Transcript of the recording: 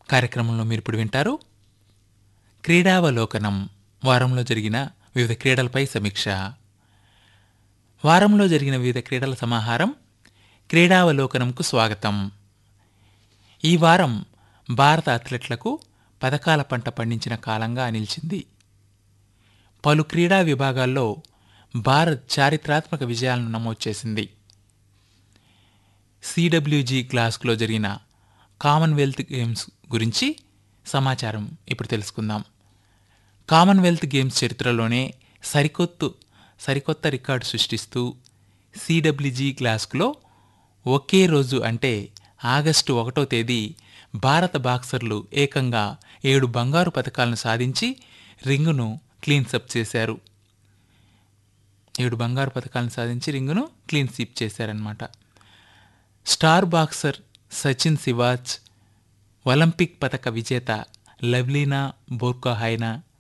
కార్యక్రమంలో మీరు ఇప్పుడు వింటారు క్రీడావలోకనం వారంలో జరిగిన వివిధ క్రీడలపై సమీక్ష వారంలో జరిగిన వివిధ క్రీడల సమాహారం క్రీడావలోకనంకు స్వాగతం ఈ వారం భారత అథ్లెట్లకు పథకాల పంట పండించిన కాలంగా నిలిచింది పలు క్రీడా విభాగాల్లో భారత్ చారిత్రాత్మక విజయాలను నమోదు చేసింది సిడబ్ల్యూజీ గ్లాస్లో జరిగిన కామన్వెల్త్ గేమ్స్ గురించి సమాచారం ఇప్పుడు తెలుసుకుందాం కామన్వెల్త్ గేమ్స్ చరిత్రలోనే సరికొత్త సరికొత్త రికార్డు సృష్టిస్తూ సిడబ్ల్యూజీ గ్లాస్లో ఒకే రోజు అంటే ఆగస్టు ఒకటో తేదీ భారత బాక్సర్లు ఏకంగా ఏడు బంగారు పథకాలను సాధించి రింగును క్లీన్సప్ చేశారు ఏడు బంగారు పథకాలను సాధించి రింగును క్లీన్ స్వీప్ చేశారనమాట star boxer Sachin Siwach Olympic పథక విజేత లవ్లీనా బోర్కోహైనా